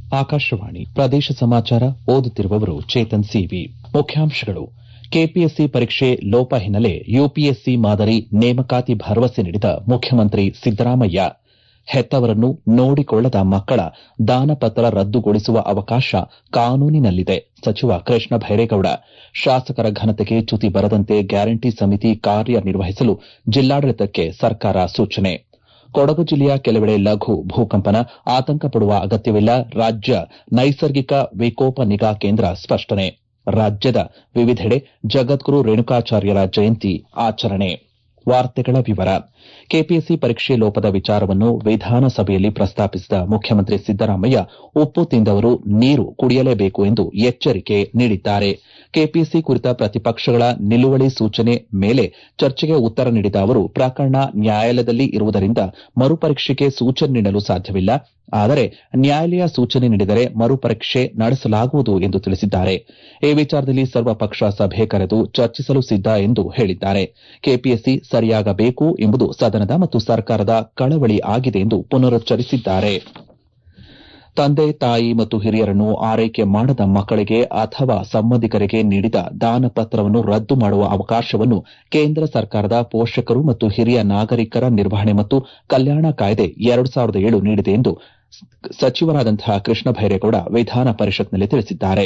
ಆಕಾಶವಾಣಿ ಪ್ರದೇಶ ಸಮಾಚಾರ ಓದುತ್ತಿರುವವರು ಚೇತನ್ ಸಿವಿ ಮುಖ್ಯಾಂಶಗಳು ಕೆಪಿಎಸ್ಸಿ ಪರೀಕ್ಷೆ ಲೋಪ ಹಿನ್ನೆಲೆ ಯುಪಿಎಸ್ಸಿ ಮಾದರಿ ನೇಮಕಾತಿ ಭರವಸೆ ನೀಡಿದ ಮುಖ್ಯಮಂತ್ರಿ ಸಿದ್ದರಾಮಯ್ಯ ಹೆತ್ತವರನ್ನು ನೋಡಿಕೊಳ್ಳದ ಮಕ್ಕಳ ದಾನಪತ್ರ ರದ್ದುಗೊಳಿಸುವ ಅವಕಾಶ ಕಾನೂನಿನಲ್ಲಿದೆ ಸಚಿವ ಕೃಷ್ಣ ಬೈರೇಗೌಡ ಶಾಸಕರ ಘನತೆಗೆ ಚ್ಯುತಿ ಬರದಂತೆ ಗ್ಯಾರಂಟಿ ಸಮಿತಿ ಕಾರ್ಯನಿರ್ವಹಿಸಲು ಜಿಲ್ಲಾಡಳಿತಕ್ಕೆ ಸರ್ಕಾರ ಸೂಚನೆ ಕೊಡಗು ಜಿಲ್ಲೆಯ ಕೆಲವೆಡೆ ಲಘು ಭೂಕಂಪನ ಆತಂಕ ಪಡುವ ಅಗತ್ಯವಿಲ್ಲ ರಾಜ್ಯ ನೈಸರ್ಗಿಕ ವಿಕೋಪ ನಿಗಾ ಕೇಂದ್ರ ಸ್ಪಷ್ಟನೆ ರಾಜ್ಯದ ವಿವಿಧೆಡೆ ಜಗದ್ಗುರು ರೇಣುಕಾಚಾರ್ಯರ ಜಯಂತಿ ಆಚರಣೆ ವಾರ್ತೆಗಳ ವಿವರ ಕೆಪಿಎಸ್ಸಿ ಪರೀಕ್ಷೆ ಲೋಪದ ವಿಚಾರವನ್ನು ವಿಧಾನಸಭೆಯಲ್ಲಿ ಪ್ರಸ್ತಾಪಿಸಿದ ಮುಖ್ಯಮಂತ್ರಿ ಸಿದ್ದರಾಮಯ್ಯ ಉಪ್ಪು ತಿಂದವರು ನೀರು ಕುಡಿಯಲೇಬೇಕು ಎಂದು ಎಚ್ಚರಿಕೆ ನೀಡಿದ್ದಾರೆ ಕೆಪಿಎಸ್ಸಿ ಕುರಿತ ಪ್ರತಿಪಕ್ಷಗಳ ನಿಲುವಳಿ ಸೂಚನೆ ಮೇಲೆ ಚರ್ಚೆಗೆ ಉತ್ತರ ನೀಡಿದ ಅವರು ಪ್ರಕರಣ ನ್ಯಾಯಾಲಯದಲ್ಲಿ ಇರುವುದರಿಂದ ಮರುಪರೀಕ್ಷೆಗೆ ಸೂಚನೆ ನೀಡಲು ಸಾಧ್ಯವಿಲ್ಲ ಆದರೆ ನ್ಯಾಯಾಲಯ ಸೂಚನೆ ನೀಡಿದರೆ ಮರುಪರೀಕ್ಷೆ ನಡೆಸಲಾಗುವುದು ಎಂದು ತಿಳಿಸಿದ್ದಾರೆ ಈ ವಿಚಾರದಲ್ಲಿ ಸರ್ವಪಕ್ಷ ಸಭೆ ಕರೆದು ಚರ್ಚಿಸಲು ಸಿದ್ದ ಎಂದು ಹೇಳಿದ್ದಾರೆ ಕೆಪಿಎಸ್ಸಿ ಸರಿಯಾಗಬೇಕು ಎಂಬುದು ಸದನದ ಮತ್ತು ಸರ್ಕಾರದ ಕಳವಳಿ ಆಗಿದೆ ಎಂದು ಪುನರುಚ್ಚರಿಸಿದ್ದಾರೆ ತಂದೆ ತಾಯಿ ಮತ್ತು ಹಿರಿಯರನ್ನು ಆರೈಕೆ ಮಾಡದ ಮಕ್ಕಳಿಗೆ ಅಥವಾ ಸಂಬಂಧಿಕರಿಗೆ ನೀಡಿದ ದಾನಪತ್ರವನ್ನು ರದ್ದು ಮಾಡುವ ಅವಕಾಶವನ್ನು ಕೇಂದ್ರ ಸರ್ಕಾರದ ಪೋಷಕರು ಮತ್ತು ಹಿರಿಯ ನಾಗರಿಕರ ನಿರ್ವಹಣೆ ಮತ್ತು ಕಲ್ಯಾಣ ಕಾಯ್ದೆ ಎರಡು ಸಾವಿರದ ಏಳು ನೀಡಿದೆ ಎಂದು ಸಚಿವರಾದಂತಹ ಕೃಷ್ಣ ಬೈರೇಗೌಡ ವಿಧಾನ ಪರಿಷತ್ನಲ್ಲಿ ತಿಳಿಸಿದ್ದಾರೆ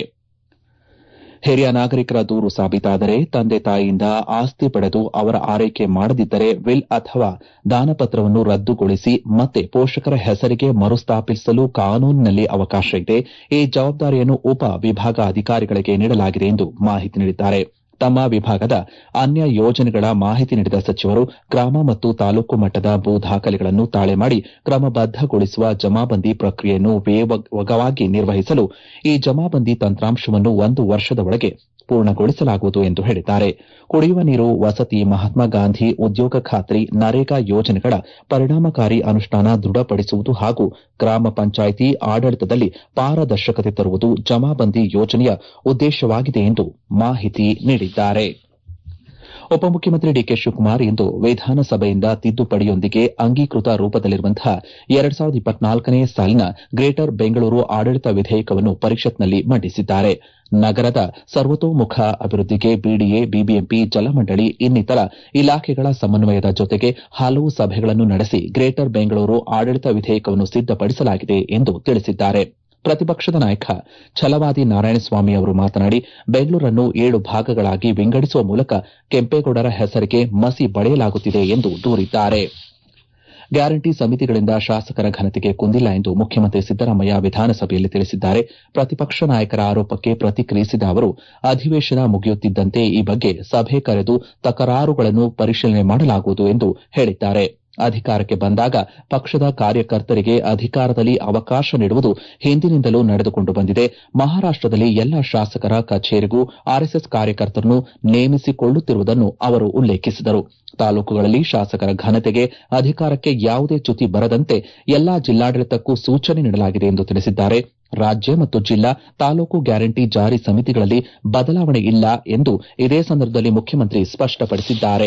ಹಿರಿಯ ನಾಗರಿಕರ ದೂರು ಸಾಬೀತಾದರೆ ತಂದೆ ತಾಯಿಯಿಂದ ಆಸ್ತಿ ಪಡೆದು ಅವರ ಆರೈಕೆ ಮಾಡದಿದ್ದರೆ ವಿಲ್ ಅಥವಾ ದಾನಪತ್ರವನ್ನು ರದ್ದುಗೊಳಿಸಿ ಮತ್ತೆ ಪೋಷಕರ ಹೆಸರಿಗೆ ಮರುಸ್ಥಾಪಿಸಲು ಕಾನೂನಿನಲ್ಲಿ ಅವಕಾಶ ಇದೆ ಈ ಜವಾಬ್ದಾರಿಯನ್ನು ಉಪ ವಿಭಾಗ ಅಧಿಕಾರಿಗಳಿಗೆ ನೀಡಲಾಗಿದೆ ಎಂದು ಮಾಹಿತಿ ನೀಡಿದ್ದಾರೆ ತಮ್ಮ ವಿಭಾಗದ ಅನ್ಯ ಯೋಜನೆಗಳ ಮಾಹಿತಿ ನೀಡಿದ ಸಚಿವರು ಗ್ರಾಮ ಮತ್ತು ತಾಲೂಕು ಮಟ್ಟದ ಭೂ ದಾಖಲೆಗಳನ್ನು ತಾಳೆ ಮಾಡಿ ಕ್ರಮಬದ್ದಗೊಳಿಸುವ ಜಮಾಬಂದಿ ಪ್ರಕ್ರಿಯೆಯನ್ನು ವೇಗವಾಗಿ ನಿರ್ವಹಿಸಲು ಈ ಜಮಾಬಂದಿ ತಂತ್ರಾಂಶವನ್ನು ಒಂದು ವರ್ಷದ ಒಳಗೆ ಪೂರ್ಣಗೊಳಿಸಲಾಗುವುದು ಎಂದು ಹೇಳಿದ್ದಾರೆ ಕುಡಿಯುವ ನೀರು ವಸತಿ ಮಹಾತ್ಮ ಗಾಂಧಿ ಉದ್ಯೋಗ ಖಾತ್ರಿ ನರೇಗಾ ಯೋಜನೆಗಳ ಪರಿಣಾಮಕಾರಿ ಅನುಷ್ಠಾನ ದೃಢಪಡಿಸುವುದು ಹಾಗೂ ಗ್ರಾಮ ಪಂಚಾಯಿತಿ ಆಡಳಿತದಲ್ಲಿ ಪಾರದರ್ಶಕತೆ ತರುವುದು ಜಮಾಬಂದಿ ಯೋಜನೆಯ ಉದ್ದೇಶವಾಗಿದೆ ಎಂದು ಮಾಹಿತಿ ನೀಡಿದ್ದಾರೆ ಉಪಮುಖ್ಯಮಂತ್ರಿ ಡಿಕೆ ಶಿವಕುಮಾರ್ ಇಂದು ವಿಧಾನಸಭೆಯಿಂದ ತಿದ್ದುಪಡಿಯೊಂದಿಗೆ ಅಂಗೀಕೃತ ರೂಪದಲ್ಲಿರುವಂತಹ ಎರಡ್ ಸಾವಿರದ ಇಪ್ಪತ್ನಾಲ್ಕನೇ ಸಾಲಿನ ಗ್ರೇಟರ್ ಬೆಂಗಳೂರು ಆಡಳಿತ ವಿಧೇಯಕವನ್ನು ಪರಿಷತ್ನಲ್ಲಿ ಮಂಡಿಸಿದ್ದಾರೆ ನಗರದ ಸರ್ವತೋಮುಖ ಅಭಿವೃದ್ದಿಗೆ ಬಿಡಿಎ ಬಿಬಿಎಂಪಿ ಜಲಮಂಡಳಿ ಇನ್ನಿತರ ಇಲಾಖೆಗಳ ಸಮನ್ವಯದ ಜೊತೆಗೆ ಹಲವು ಸಭೆಗಳನ್ನು ನಡೆಸಿ ಗ್ರೇಟರ್ ಬೆಂಗಳೂರು ಆಡಳಿತ ವಿಧೇಯಕವನ್ನು ಸಿದ್ದಪಡಿಸಲಾಗಿದೆ ಎಂದು ತಿಳಿಸಿದ್ದಾರೆ ಪ್ರತಿಪಕ್ಷದ ನಾಯಕ ಛಲವಾದಿ ನಾರಾಯಣಸ್ವಾಮಿ ಅವರು ಮಾತನಾಡಿ ಬೆಂಗಳೂರನ್ನು ಏಳು ಭಾಗಗಳಾಗಿ ವಿಂಗಡಿಸುವ ಮೂಲಕ ಕೆಂಪೇಗೌಡರ ಹೆಸರಿಗೆ ಮಸಿ ಬಳಿಯಲಾಗುತ್ತಿದೆ ಎಂದು ದೂರಿದ್ದಾರೆ ಗ್ಯಾರಂಟಿ ಸಮಿತಿಗಳಿಂದ ಶಾಸಕರ ಘನತೆಗೆ ಕುಂದಿಲ್ಲ ಎಂದು ಮುಖ್ಯಮಂತ್ರಿ ಸಿದ್ದರಾಮಯ್ಯ ವಿಧಾನಸಭೆಯಲ್ಲಿ ತಿಳಿಸಿದ್ದಾರೆ ಪ್ರತಿಪಕ್ಷ ನಾಯಕರ ಆರೋಪಕ್ಕೆ ಪ್ರತಿಕ್ರಿಯಿಸಿದ ಅವರು ಅಧಿವೇಶನ ಮುಗಿಯುತ್ತಿದ್ದಂತೆ ಈ ಬಗ್ಗೆ ಸಭೆ ಕರೆದು ತಕರಾರುಗಳನ್ನು ಪರಿಶೀಲನೆ ಮಾಡಲಾಗುವುದು ಎಂದು ಹೇಳಿದ್ದಾರೆ ಅಧಿಕಾರಕ್ಕೆ ಬಂದಾಗ ಪಕ್ಷದ ಕಾರ್ಯಕರ್ತರಿಗೆ ಅಧಿಕಾರದಲ್ಲಿ ಅವಕಾಶ ನೀಡುವುದು ಹಿಂದಿನಿಂದಲೂ ನಡೆದುಕೊಂಡು ಬಂದಿದೆ ಮಹಾರಾಷ್ಟದಲ್ಲಿ ಎಲ್ಲ ಶಾಸಕರ ಕಚೇರಿಗೂ ಆರ್ಎಸ್ಎಸ್ ಕಾರ್ಯಕರ್ತರನ್ನು ನೇಮಿಸಿಕೊಳ್ಳುತ್ತಿರುವುದನ್ನು ಅವರು ಉಲ್ಲೇಖಿಸಿದರು ತಾಲೂಕುಗಳಲ್ಲಿ ಶಾಸಕರ ಘನತೆಗೆ ಅಧಿಕಾರಕ್ಕೆ ಯಾವುದೇ ಚ್ಯುತಿ ಬರದಂತೆ ಎಲ್ಲಾ ಜಿಲ್ಲಾಡಳಿತಕ್ಕೂ ಸೂಚನೆ ನೀಡಲಾಗಿದೆ ಎಂದು ತಿಳಿಸಿದ್ದಾರೆ ರಾಜ್ಯ ಮತ್ತು ಜಿಲ್ಲಾ ತಾಲೂಕು ಗ್ಯಾರಂಟಿ ಜಾರಿ ಸಮಿತಿಗಳಲ್ಲಿ ಬದಲಾವಣೆ ಇಲ್ಲ ಎಂದು ಇದೇ ಸಂದರ್ಭದಲ್ಲಿ ಮುಖ್ಯಮಂತ್ರಿ ಸ್ಪಷ್ಟಪಡಿಸಿದ್ದಾರೆ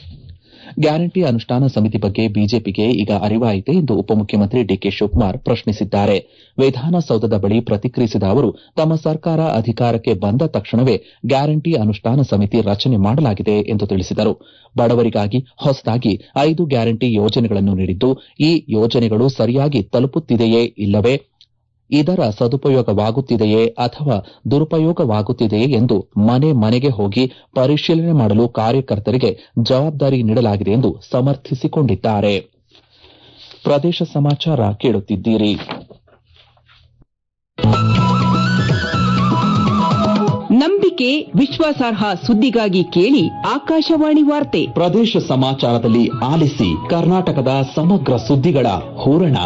ಗ್ಯಾರಂಟಿ ಅನುಷ್ಠಾನ ಸಮಿತಿ ಬಗ್ಗೆ ಬಿಜೆಪಿಗೆ ಈಗ ಅರಿವಾಯಿತೆ ಎಂದು ಉಪಮುಖ್ಯಮಂತ್ರಿ ಡಿಕೆ ಶಿವಕುಮಾರ್ ಪ್ರಶ್ನಿಸಿದ್ದಾರೆ ವಿಧಾನಸೌಧದ ಬಳಿ ಪ್ರತಿಕ್ರಿಯಿಸಿದ ಅವರು ತಮ್ಮ ಸರ್ಕಾರ ಅಧಿಕಾರಕ್ಕೆ ಬಂದ ತಕ್ಷಣವೇ ಗ್ಯಾರಂಟಿ ಅನುಷ್ಠಾನ ಸಮಿತಿ ರಚನೆ ಮಾಡಲಾಗಿದೆ ಎಂದು ತಿಳಿಸಿದರು ಬಡವರಿಗಾಗಿ ಹೊಸದಾಗಿ ಐದು ಗ್ಯಾರಂಟಿ ಯೋಜನೆಗಳನ್ನು ನೀಡಿದ್ದು ಈ ಯೋಜನೆಗಳು ಸರಿಯಾಗಿ ತಲುಪುತ್ತಿದೆಯೇ ಇಲ್ಲವೇ ಇದರ ಸದುಪಯೋಗವಾಗುತ್ತಿದೆಯೇ ಅಥವಾ ದುರುಪಯೋಗವಾಗುತ್ತಿದೆಯೇ ಎಂದು ಮನೆ ಮನೆಗೆ ಹೋಗಿ ಪರಿಶೀಲನೆ ಮಾಡಲು ಕಾರ್ಯಕರ್ತರಿಗೆ ಜವಾಬ್ದಾರಿ ನೀಡಲಾಗಿದೆ ಎಂದು ಸಮರ್ಥಿಸಿಕೊಂಡಿದ್ದಾರೆ ಪ್ರದೇಶ ಸಮಾಚಾರ ಕೇಳುತ್ತಿದ್ದೀರಿ ನಂಬಿಕೆ ವಿಶ್ವಾಸಾರ್ಹ ಸುದ್ದಿಗಾಗಿ ಕೇಳಿ ಆಕಾಶವಾಣಿ ವಾರ್ತೆ ಪ್ರದೇಶ ಸಮಾಚಾರದಲ್ಲಿ ಆಲಿಸಿ ಕರ್ನಾಟಕದ ಸಮಗ್ರ ಸುದ್ದಿಗಳ ಹೂರಣ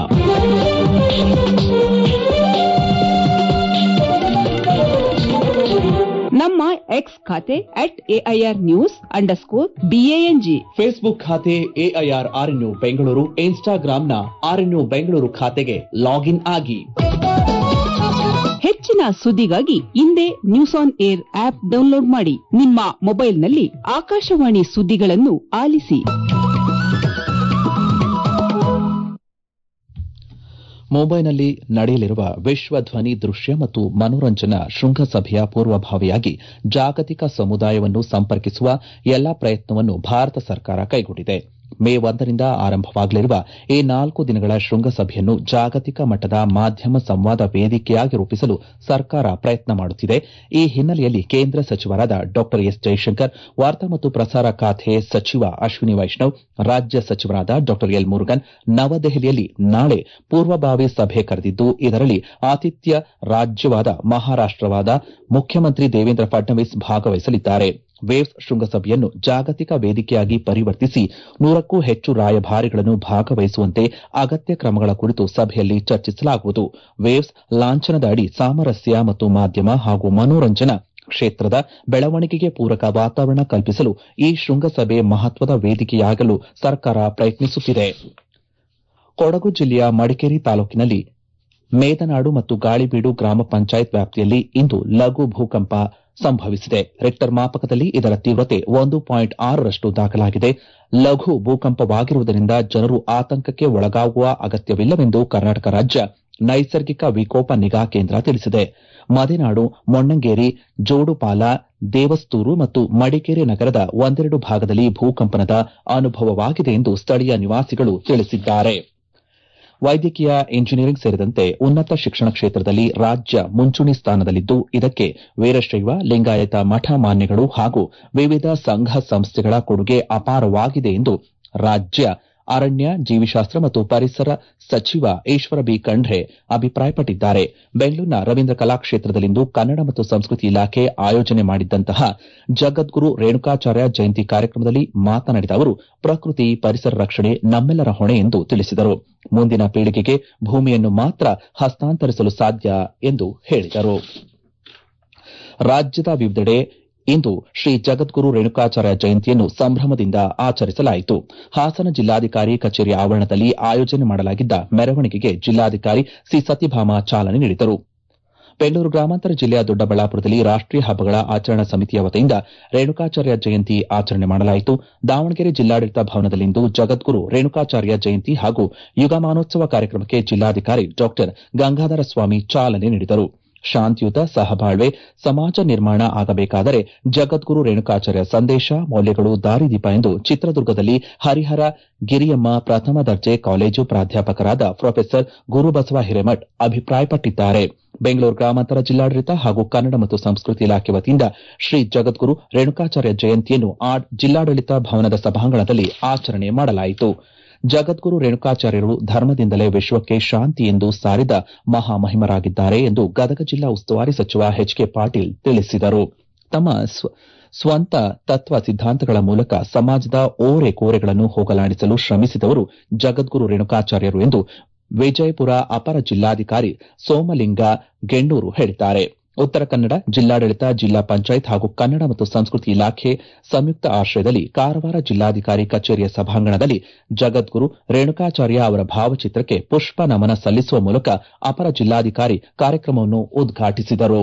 ನಮ್ಮ ಎಕ್ಸ್ ಖಾತೆ at A I R news underscore B A N G Facebook ಖಾತೆ ಎಐಆರ್ ಆರ್ಎನ್ಯು ಬೆಂಗಳೂರು ಇನ್ಸ್ಟಾಗ್ರಾಂನ ಆರ್ಎನ್ಯು ಬೆಂಗಳೂರು ಖಾತೆಗೆ ಲಾಗಿನ್ ಆಗಿ ಹೆಚ್ಚಿನ ಸುದ್ದಿಗಾಗಿ ಹಿಂದೆ news on air app download ಮಾಡಿ ನಿಮ್ಮ ಮೊಬೈಲ್ನಲ್ಲಿ ಆಕಾಶವಾಣಿ ಸುದ್ದಿಗಳನ್ನು ಆಲಿಸಿ ಮುಂಬೈನಲ್ಲಿ ನಡೆಯಲಿರುವ ವಿಶ್ವ ಧ್ವನಿ ದೃಶ್ಯ ಮತ್ತು ಮನೋರಂಜನಾ ಶೃಂಗಸಭೆಯ ಪೂರ್ವಭಾವಿಯಾಗಿ ಜಾಗತಿಕ ಸಮುದಾಯವನ್ನು ಸಂಪರ್ಕಿಸುವ ಎಲ್ಲಾ ಪ್ರಯತ್ನವನ್ನು ಭಾರತ ಸರ್ಕಾರ ಕೈಗೊಂಡಿದೆ ಮೇ ಒಂದರಿಂದ ಆರಂಭವಾಗಲಿರುವ ಈ ನಾಲ್ಕು ದಿನಗಳ ಶೃಂಗಸಭೆಯನ್ನು ಜಾಗತಿಕ ಮಟ್ಟದ ಮಾಧ್ಯಮ ಸಂವಾದ ವೇದಿಕೆಯಾಗಿ ರೂಪಿಸಲು ಸರ್ಕಾರ ಪ್ರಯತ್ನ ಮಾಡುತ್ತಿದೆ ಈ ಹಿನ್ನೆಲೆಯಲ್ಲಿ ಕೇಂದ್ರ ಸಚಿವರಾದ ಡಾ ಎಸ್ ಜೈಶಂಕರ್ ವಾರ್ತಾ ಮತ್ತು ಪ್ರಸಾರ ಖಾತೆ ಸಚಿವ ಅಶ್ವಿನಿ ವೈಷ್ಣವ್ ರಾಜ್ಯ ಸಚಿವರಾದ ಡಾ ಎಲ್ ಮುರುಗನ್ ನವದೆಹಲಿಯಲ್ಲಿ ನಾಳೆ ಪೂರ್ವಭಾವಿ ಸಭೆ ಕರೆದಿದ್ದು ಇದರಲ್ಲಿ ಆತಿಥ್ಯ ರಾಜ್ಯವಾದ ಮಹಾರಾಷ್ಟವಾದ ಮುಖ್ಯಮಂತ್ರಿ ದೇವೇಂದ್ರ ಫಡ್ನವೀಸ್ ಭಾಗವಹಿಸಲಿದ್ದಾರೆ ವೇವ್ಸ್ ಶೃಂಗಸಭೆಯನ್ನು ಜಾಗತಿಕ ವೇದಿಕೆಯಾಗಿ ಪರಿವರ್ತಿಸಿ ನೂರಕ್ಕೂ ಹೆಚ್ಚು ರಾಯಭಾರಿಗಳನ್ನು ಭಾಗವಹಿಸುವಂತೆ ಅಗತ್ಯ ಕ್ರಮಗಳ ಕುರಿತು ಸಭೆಯಲ್ಲಿ ಚರ್ಚಿಸಲಾಗುವುದು ವೇವ್ಸ್ ಲಾಂಛನದ ಅಡಿ ಸಾಮರಸ್ಯ ಮತ್ತು ಮಾಧ್ಯಮ ಹಾಗೂ ಮನೋರಂಜನಾ ಕ್ಷೇತ್ರದ ಬೆಳವಣಿಗೆಗೆ ಪೂರಕ ವಾತಾವರಣ ಕಲ್ಪಿಸಲು ಈ ಶೃಂಗಸಭೆ ಮಹತ್ವದ ವೇದಿಕೆಯಾಗಲು ಸರ್ಕಾರ ಪ್ರಯತ್ನಿಸುತ್ತಿದೆ ಕೊಡಗು ಜಿಲ್ಲೆಯ ಮಡಿಕೇರಿ ತಾಲೂಕಿನಲ್ಲಿ ಮೇದನಾಡು ಮತ್ತು ಗಾಳಿಬೀಡು ಗ್ರಾಮ ಪಂಚಾಯತ್ ವ್ಯಾಪ್ತಿಯಲ್ಲಿ ಇಂದು ಲಘು ಭೂಕಂಪ ಸಂಭವಿಸಿದೆ ರಿಕ್ಟರ್ ಮಾಪಕದಲ್ಲಿ ಇದರ ತೀವ್ರತೆ ಒಂದು ಪಾಯಿಂಟ್ ಆರರಷ್ಟು ದಾಖಲಾಗಿದೆ ಲಘು ಭೂಕಂಪವಾಗಿರುವುದರಿಂದ ಜನರು ಆತಂಕಕ್ಕೆ ಒಳಗಾಗುವ ಅಗತ್ಯವಿಲ್ಲವೆಂದು ಕರ್ನಾಟಕ ರಾಜ್ಯ ನೈಸರ್ಗಿಕ ವಿಕೋಪ ನಿಗಾ ಕೇಂದ್ರ ತಿಳಿಸಿದೆ ಮದೆನಾಡು ಮೊಣ್ಣಂಗೇರಿ ಜೋಡುಪಾಲ ದೇವಸ್ತೂರು ಮತ್ತು ಮಡಿಕೇರಿ ನಗರದ ಒಂದೆರಡು ಭಾಗದಲ್ಲಿ ಭೂಕಂಪನದ ಅನುಭವವಾಗಿದೆ ಎಂದು ಸ್ಥಳೀಯ ನಿವಾಸಿಗಳು ತಿಳಿಸಿದ್ದಾರೆ ವೈದ್ಯಕೀಯ ಇಂಜಿನಿಯರಿಂಗ್ ಸೇರಿದಂತೆ ಉನ್ನತ ಶಿಕ್ಷಣ ಕ್ಷೇತ್ರದಲ್ಲಿ ರಾಜ್ಯ ಮುಂಚೂಣಿ ಸ್ಥಾನದಲ್ಲಿದ್ದು ಇದಕ್ಕೆ ವೀರಶೈವ ಲಿಂಗಾಯತ ಮಠ ಮಾನ್ಯಗಳು ಹಾಗೂ ವಿವಿಧ ಸಂಘ ಸಂಸ್ಥೆಗಳ ಕೊಡುಗೆ ಅಪಾರವಾಗಿದೆ ಎಂದು ರಾಜ್ಯ ಅರಣ್ಯ ಜೀವಿಶಾಸ್ತ್ರ ಮತ್ತು ಪರಿಸರ ಸಚಿವ ಈಶ್ವರ ಬಿ ಖಂಡ್ರೆ ಅಭಿಪ್ರಾಯಪಟ್ಟಿದ್ದಾರೆ ಬೆಂಗಳೂರಿನ ರವೀಂದ್ರ ಕಲಾಕ್ಷೇತ್ರದಲ್ಲಿಂದು ಕನ್ನಡ ಮತ್ತು ಸಂಸ್ಕೃತಿ ಇಲಾಖೆ ಆಯೋಜನೆ ಮಾಡಿದ್ದಂತಹ ಜಗದ್ಗುರು ರೇಣುಕಾಚಾರ್ಯ ಜಯಂತಿ ಕಾರ್ಯಕ್ರಮದಲ್ಲಿ ಮಾತನಾಡಿದ ಅವರು ಪ್ರಕೃತಿ ಪರಿಸರ ರಕ್ಷಣೆ ನಮ್ಮೆಲ್ಲರ ಹೊಣೆ ಎಂದು ತಿಳಿಸಿದರು ಮುಂದಿನ ಪೀಳಿಗೆಗೆ ಭೂಮಿಯನ್ನು ಮಾತ್ರ ಹಸ್ತಾಂತರಿಸಲು ಸಾಧ್ಯ ಎಂದು ಹೇಳಿದರು ರಾಜ್ಯದ ವಿವಿಧೆಡೆ ಇಂದು ಶ್ರೀ ಜಗದ್ಗುರು ರೇಣುಕಾಚಾರ್ಯ ಜಯಂತಿಯನ್ನು ಸಂಭ್ರಮದಿಂದ ಆಚರಿಸಲಾಯಿತು ಹಾಸನ ಜಿಲ್ಲಾಧಿಕಾರಿ ಕಚೇರಿ ಆವರಣದಲ್ಲಿ ಆಯೋಜನೆ ಮಾಡಲಾಗಿದ್ದ ಮೆರವಣಿಗೆಗೆ ಜಿಲ್ಲಾಧಿಕಾರಿ ಸಿ ಸತ್ಯಭಾಮ ಚಾಲನೆ ನೀಡಿದರು ಬೆಂಗಳೂರು ಗ್ರಾಮಾಂತರ ಜಿಲ್ಲೆಯ ದೊಡ್ಡಬಳ್ಳಾಪುರದಲ್ಲಿ ರಾಷ್ಟೀಯ ಹಬ್ಬಗಳ ಆಚರಣಾ ಸಮಿತಿಯ ವತಿಯಿಂದ ರೇಣುಕಾಚಾರ್ಯ ಜಯಂತಿ ಆಚರಣೆ ಮಾಡಲಾಯಿತು ದಾವಣಗೆರೆ ಜಿಲ್ಲಾಡಳಿತ ಭವನದಲ್ಲಿಂದು ಜಗದ್ಗುರು ರೇಣುಕಾಚಾರ್ಯ ಜಯಂತಿ ಹಾಗೂ ಯುಗಮಾನೋತ್ಸವ ಕಾರ್ಯಕ್ರಮಕ್ಕೆ ಜಿಲ್ಲಾಧಿಕಾರಿ ಡಾ ಗಂಗಾಧರ ಸ್ವಾಮಿ ಚಾಲನೆ ನೀಡಿದರು ಶಾಂತಿಯುತ ಸಹಬಾಳ್ವೆ ಸಮಾಜ ನಿರ್ಮಾಣ ಆಗಬೇಕಾದರೆ ಜಗದ್ಗುರು ರೇಣುಕಾಚಾರ್ಯ ಸಂದೇಶ ಮೌಲ್ಯಗಳು ದಾರಿದೀಪ ಎಂದು ಚಿತ್ರದುರ್ಗದಲ್ಲಿ ಹರಿಹರ ಗಿರಿಯಮ್ಮ ಪ್ರಥಮ ದರ್ಜೆ ಕಾಲೇಜು ಪ್ರಾಧ್ಯಾಪಕರಾದ ಪ್ರೊಫೆಸರ್ ಗುರುಬಸವ ಹಿರೇಮಠ್ ಅಭಿಪ್ರಾಯಪಟ್ಟಿದ್ದಾರೆ ಬೆಂಗಳೂರು ಗ್ರಾಮಾಂತರ ಜಿಲ್ಲಾಡಳಿತ ಹಾಗೂ ಕನ್ನಡ ಮತ್ತು ಸಂಸ್ಕೃತಿ ಇಲಾಖೆ ವತಿಯಿಂದ ಶ್ರೀ ಜಗದ್ಗುರು ರೇಣುಕಾಚಾರ್ಯ ಜಯಂತಿಯನ್ನು ಜಿಲ್ಲಾಡಳಿತ ಭವನದ ಸಭಾಂಗಣದಲ್ಲಿ ಆಚರಣೆ ಮಾಡಲಾಯಿತು ಜಗದ್ಗುರು ರೇಣುಕಾಚಾರ್ಯರು ಧರ್ಮದಿಂದಲೇ ವಿಶ್ವಕ್ಕೆ ಶಾಂತಿ ಎಂದು ಸಾರಿದ ಮಹಾಮಹಿಮರಾಗಿದ್ದಾರೆ ಎಂದು ಗದಗ ಜಿಲ್ಲಾ ಉಸ್ತುವಾರಿ ಸಚಿವ ಎಚ್ ಕೆ ಪಾಟೀಲ್ ತಿಳಿಸಿದರು ತಮ್ಮ ಸ್ವಂತ ತತ್ವ ಸಿದ್ದಾಂತಗಳ ಮೂಲಕ ಸಮಾಜದ ಓರೆ ಕೋರೆಗಳನ್ನು ಹೋಗಲಾಡಿಸಲು ಶ್ರಮಿಸಿದವರು ಜಗದ್ಗುರು ರೇಣುಕಾಚಾರ್ಯರು ಎಂದು ವಿಜಯಪುರ ಅಪರ ಜಿಲ್ಲಾಧಿಕಾರಿ ಸೋಮಲಿಂಗ ಗೆಣ್ಣೂರು ಹೇಳಿದ್ದಾರೆ ಉತ್ತರ ಕನ್ನಡ ಜಿಲ್ಲಾಡಳಿತ ಜಿಲ್ಲಾ ಪಂಚಾಯತ್ ಹಾಗೂ ಕನ್ನಡ ಮತ್ತು ಸಂಸ್ಕೃತಿ ಇಲಾಖೆ ಸಂಯುಕ್ತ ಆಶ್ರಯದಲ್ಲಿ ಕಾರವಾರ ಜಿಲ್ಲಾಧಿಕಾರಿ ಕಚೇರಿಯ ಸಭಾಂಗಣದಲ್ಲಿ ಜಗದ್ಗುರು ರೇಣುಕಾಚಾರ್ಯ ಅವರ ಭಾವಚಿತ್ರಕ್ಕೆ ಪುಷ್ಪ ನಮನ ಸಲ್ಲಿಸುವ ಮೂಲಕ ಅಪರ ಜಿಲ್ಲಾಧಿಕಾರಿ ಕಾರ್ಯಕ್ರಮವನ್ನು ಉದ್ಘಾಟಿಸಿದರು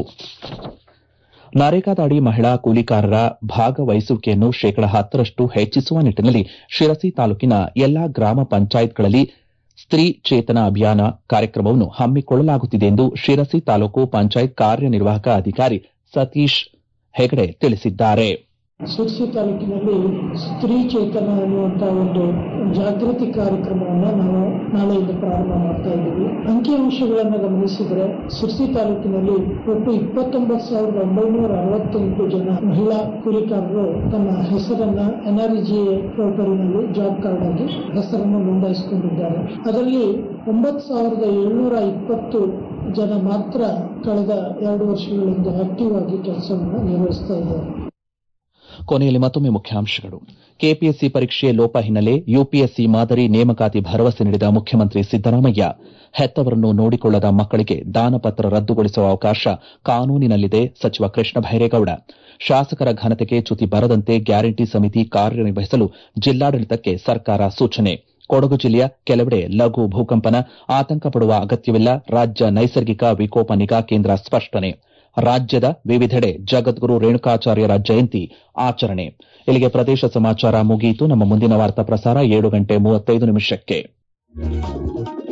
ನರೇಗಾದಡಿ ಮಹಿಳಾ ಕೂಲಿಕಾರರ ಭಾಗವಹಿಸುವಿಕೆಯನ್ನು ಶೇಕಡ ಹತ್ತರಷ್ಟು ಹೆಚ್ಚಿಸುವ ನಿಟ್ಟಿನಲ್ಲಿ ಶಿರಸಿ ತಾಲೂಕಿನ ಎಲ್ಲಾ ಗ್ರಾಮ ಪಂಚಾಯತ್ಗಳಲ್ಲಿ ಸ್ತ್ರೀ ಚೇತನ ಅಭಿಯಾನ ಕಾರ್ಯಕ್ರಮವನ್ನು ಹಮ್ಮಿಕೊಳ್ಳಲಾಗುತ್ತಿದೆ ಎಂದು ಶಿರಸಿ ತಾಲೂಕು ಪಂಚಾಯತ್ ಕಾರ್ಯನಿರ್ವಾಹಕ ಅಧಿಕಾರಿ ಸತೀಶ್ ಹೆಗಡೆ ತಿಳಿಸಿದ್ದಾರೆ ಶಿರ್ಸಿ ತಾಲೂಕಿನಲ್ಲಿ ಸ್ತ್ರೀ ಚೇತನ ಅನ್ನುವಂತ ಒಂದು ಜಾಗೃತಿ ಕಾರ್ಯಕ್ರಮವನ್ನ ನಾವು ನಾಳೆಯಿಂದ ಪ್ರಾರಂಭ ಮಾಡ್ತಾ ಇದ್ದೀವಿ ಅಂಕಿಅಂಶಗಳನ್ನು ಗಮನಿಸಿದ್ರೆ ಶಿರ್ಸಿ ತಾಲೂಕಿನಲ್ಲಿ ಒಟ್ಟು ಇಪ್ಪತ್ತೊಂಬತ್ತು ಸಾವಿರದ ಒಂಬೈನೂರ ಅರವತ್ತೆಂಟು ಜನ ಮಹಿಳಾ ಕೂಲಿಕಾರರು ತಮ್ಮ ಹೆಸರನ್ನ ಎನ್ಆರ್ಜಿ ಪೋರ್ಟಲ್ನಲ್ಲಿ ಜಾಬ್ ಕಾರ್ಡ್ ಆಗಿ ಹೆಸರನ್ನು ನೋಂದಾಯಿಸಿಕೊಂಡಿದ್ದಾರೆ ಅದರಲ್ಲಿ ಒಂಬತ್ತು ಸಾವಿರದ ಏಳ್ನೂರ ಇಪ್ಪತ್ತು ಜನ ಮಾತ್ರ ಕಳೆದ ಎರಡು ವರ್ಷಗಳಿಂದ ಆಕ್ಟಿವ್ ಆಗಿ ಕೆಲಸವನ್ನು ನಿರ್ವಹಿಸ್ತಾ ಇದ್ದಾರೆ ಕೊನೆಯಲ್ಲಿ ಮತ್ತೊಮ್ಮೆ ಮುಖ್ಯಾಂಶಗಳು ಕೆಪಿಎಸ್ಸಿ ಪರೀಕ್ಷೆ ಲೋಪ ಹಿನ್ನೆಲೆ ಯುಪಿಎಸ್ಸಿ ಮಾದರಿ ನೇಮಕಾತಿ ಭರವಸೆ ನೀಡಿದ ಮುಖ್ಯಮಂತ್ರಿ ಸಿದ್ದರಾಮಯ್ಯ ಹೆತ್ತವರನ್ನು ನೋಡಿಕೊಳ್ಳದ ಮಕ್ಕಳಿಗೆ ದಾನಪತ್ರ ರದ್ದುಗೊಳಿಸುವ ಅವಕಾಶ ಕಾನೂನಿನಲ್ಲಿದೆ ಸಚಿವ ಕೃಷ್ಣ ಬೈರೇಗೌಡ ಶಾಸಕರ ಘನತೆಗೆ ಚ್ಯುತಿ ಬರದಂತೆ ಗ್ಯಾರಂಟಿ ಸಮಿತಿ ಕಾರ್ಯನಿರ್ವಹಿಸಲು ಜಿಲ್ಲಾಡಳಿತಕ್ಕೆ ಸರ್ಕಾರ ಸೂಚನೆ ಕೊಡಗು ಜಿಲ್ಲೆಯ ಕೆಲವೆಡೆ ಲಘು ಭೂಕಂಪನ ಆತಂಕ ಪಡುವ ಅಗತ್ಯವಿಲ್ಲ ರಾಜ್ಯ ನೈಸರ್ಗಿಕ ವಿಕೋಪ ನಿಗಾ ಕೇಂದ್ರ ಸ್ಪಷ್ಟನೆ ರಾಜ್ಯದ ವಿವಿಧೆಡೆ ಜಗದ್ಗುರು ರೇಣುಕಾಚಾರ್ಯರ ಜಯಂತಿ ಆಚರಣೆ ಇಲ್ಲಿಗೆ ಪ್ರದೇಶ ಸಮಾಚಾರ ಮುಗಿಯಿತು ನಮ್ಮ ಮುಂದಿನ ವಾರ್ತಾ ಪ್ರಸಾರ ಏಳು ಗಂಟೆ ಮೂವತ್ತೈದು ನಿಮಿಷಕ್ಕೆ